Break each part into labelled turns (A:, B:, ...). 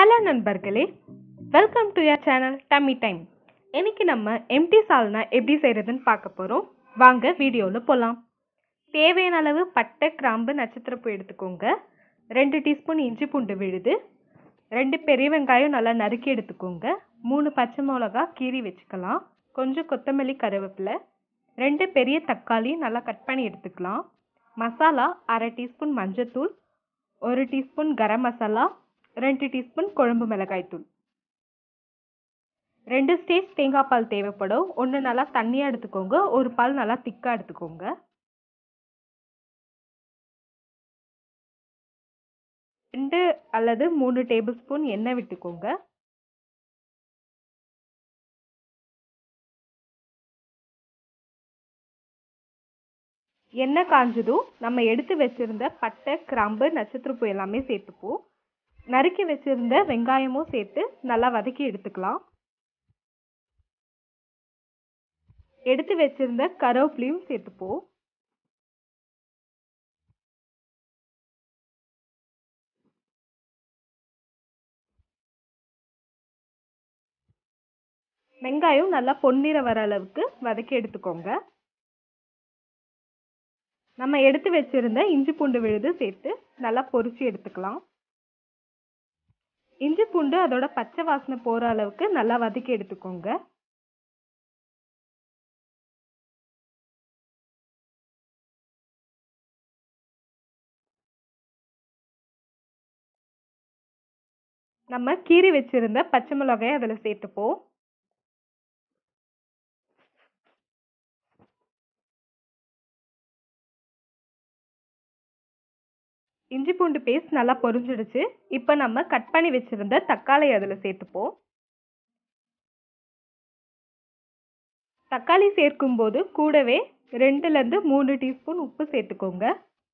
A: hello நண்பர்களே welcome to your channel dummy time இன்னைக்கு நம்ம எம்டி சால்னா எப்படி செய்கிறதுன்னு பார்க்க போகிறோம் வாங்க வீடியோவில் போகலாம் தேவையான அளவு பட்டை கிராம்பு நட்சத்திரப்பூ எடுத்துக்கோங்க ரெண்டு டீஸ்பூன் இஞ்சி பூண்டு விழுது ரெண்டு பெரிய வெங்காயம் நல்லா நறுக்கி எடுத்துக்கோங்க மூணு பச்சை மிளகா கீறி வச்சுக்கலாம் கொஞ்சம் கொத்தமல்லி கருவேப்பிலை ரெண்டு பெரிய தக்காளி நல்லா கட் பண்ணி எடுத்துக்கலாம் மசாலா அரை டீஸ்பூன் மஞ்சத்தூள் ஒரு டீஸ்பூன் கரம் மசாலா ரெண்டு டீஸ்பூன் குழம்பு மிளகாய் தூள் ரெண்டு ஸ்டேஜ் தேங்காய் பால் தேவைப்படும் ஒன்று நல்லா தண்ணியாக எடுத்துக்கோங்க ஒரு பால் நல்லா திக்காக எடுத்துக்கோங்க ரெண்டு அல்லது மூணு டேபிள் ஸ்பூன் எண்ணெய் விட்டுக்கோங்க எண்ணெய் காஞ்சதும் நம்ம எடுத்து வச்சிருந்த பட்டை கிராம்பு நட்சத்திரப்பூ எல்லாமே சேர்த்துப்போம் நறுக்கி வச்சிருந்த வெங்காயமும் சேர்த்து நல்லா வதக்கி எடுத்துக்கலாம் எடுத்து வச்சிருந்த கருவேப்பிலையும் சேர்த்துப்போம் வெங்காயம் நல்லா பொன்னிற வர அளவுக்கு வதக்கி எடுத்துக்கோங்க நம்ம எடுத்து வச்சிருந்த இஞ்சி பூண்டு விழுது சேர்த்து நல்லா பொரிச்சு எடுத்துக்கலாம் இஞ்சி பூண்டு அதோட பச்சை வாசனை போகிற அளவுக்கு நல்லா வதக்கி எடுத்துக்கோங்க நம்ம கீறி வச்சிருந்த பச்சை மிளகாயை அதில் சேர்த்துப்போம் இஞ்சி பூண்டு பேஸ்ட் நல்லா பொரிஞ்சிடுச்சு இப்போ நம்ம கட் பண்ணி வச்சிருந்த தக்காளி அதில் சேர்த்துப்போம் தக்காளி சேர்க்கும்போது கூடவே ரெண்டுலேருந்து மூணு டீஸ்பூன் உப்பு சேர்த்துக்கோங்க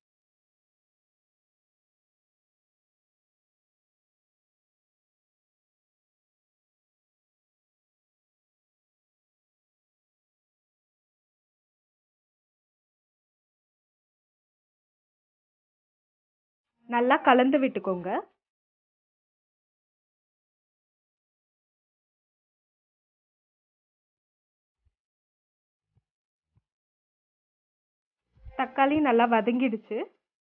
A: நல்லா கலந்து விட்டுக்கோங்க தக்காளி நல்லா வதங்கிடுச்சு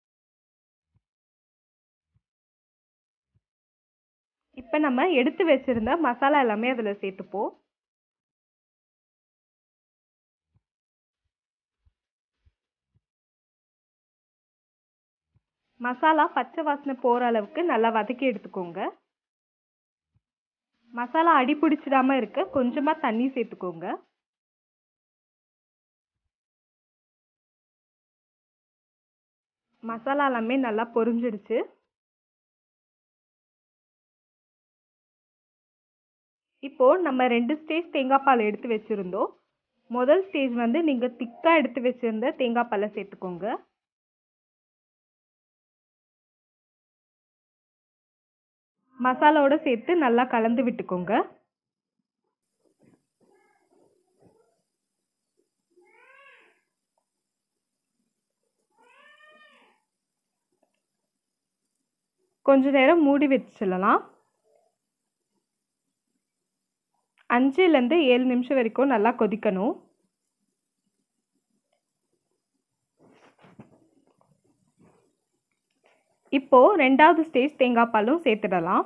A: இப்போ நம்ம எடுத்து வச்சிருந்த மசாலா எல்லாமே அதில் சேர்த்துப்போம் மசாலா பச்சை வாசனை போகிற அளவுக்கு நல்லா வதக்கி எடுத்துக்கோங்க மசாலா அடி பிடிச்சிடாம இருக்க கொஞ்சமாக தண்ணி சேர்த்துக்கோங்க மசாலா எல்லாமே நல்லா பொரிஞ்சிடுச்சு இப்போ நம்ம ரெண்டு ஸ்டேஜ் தேங்காய் பால் எடுத்து வச்சுருந்தோம் முதல் ஸ்டேஜ் வந்து நீங்கள் திக்காக எடுத்து வச்சுருந்த தேங்காய் பாலை சேர்த்துக்கோங்க மசாலாவோட சேர்த்து நல்லா கலந்து விட்டுக்கோங்க கொஞ்ச நேரம் மூடி வச்சிடலாம் அஞ்சுலேருந்து ஏழு நிமிஷம் வரைக்கும் நல்லா கொதிக்கணும் இப்போ ரெண்டாவது ஸ்டேஜ் தேங்காய் பாலும் சேர்த்துடலாம்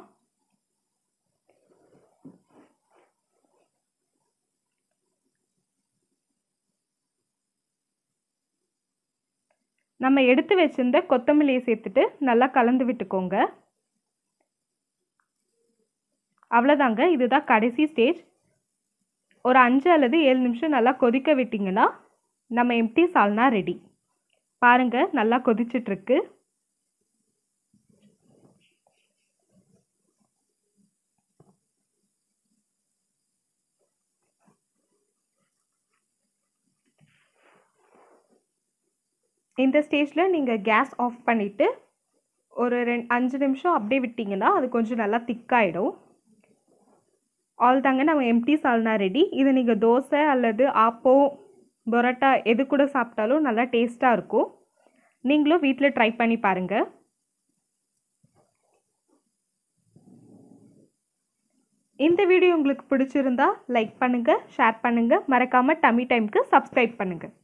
A: நம்ம எடுத்து வச்சிருந்த கொத்தமல்லியை சேர்த்துட்டு நல்லா கலந்து விட்டுக்கோங்க அவ்வளோதாங்க இதுதான் கடைசி ஸ்டேஜ் ஒரு அஞ்சு அல்லது ஏழு நிமிஷம் நல்லா கொதிக்க விட்டிங்கன்னா நம்ம எம்டி சால்னா ரெடி பாருங்கள் நல்லா கொதிச்சிட்ருக்கு இந்த ஸ்டேஜில் நீங்கள் கேஸ் ஆஃப் பண்ணிவிட்டு ஒரு ரெண்டு அஞ்சு நிமிஷம் அப்படியே விட்டிங்கன்னா அது கொஞ்சம் நல்லா திக்காயிடும் ஆல் தாங்க நம்ம எம்டி சால்னா ரெடி இது நீங்கள் தோசை அல்லது ஆப்பம் பரோட்டா எது கூட சாப்பிட்டாலும் நல்லா டேஸ்ட்டாக இருக்கும் நீங்களும் வீட்டில் ட்ரை பண்ணி பாருங்கள் இந்த வீடியோ உங்களுக்கு பிடிச்சிருந்தா லைக் பண்ணுங்கள் ஷேர் பண்ணுங்கள் மறக்காமல் டம்மி டைம்க்கு சப்ஸ்கிரைப் பண்ணுங்கள்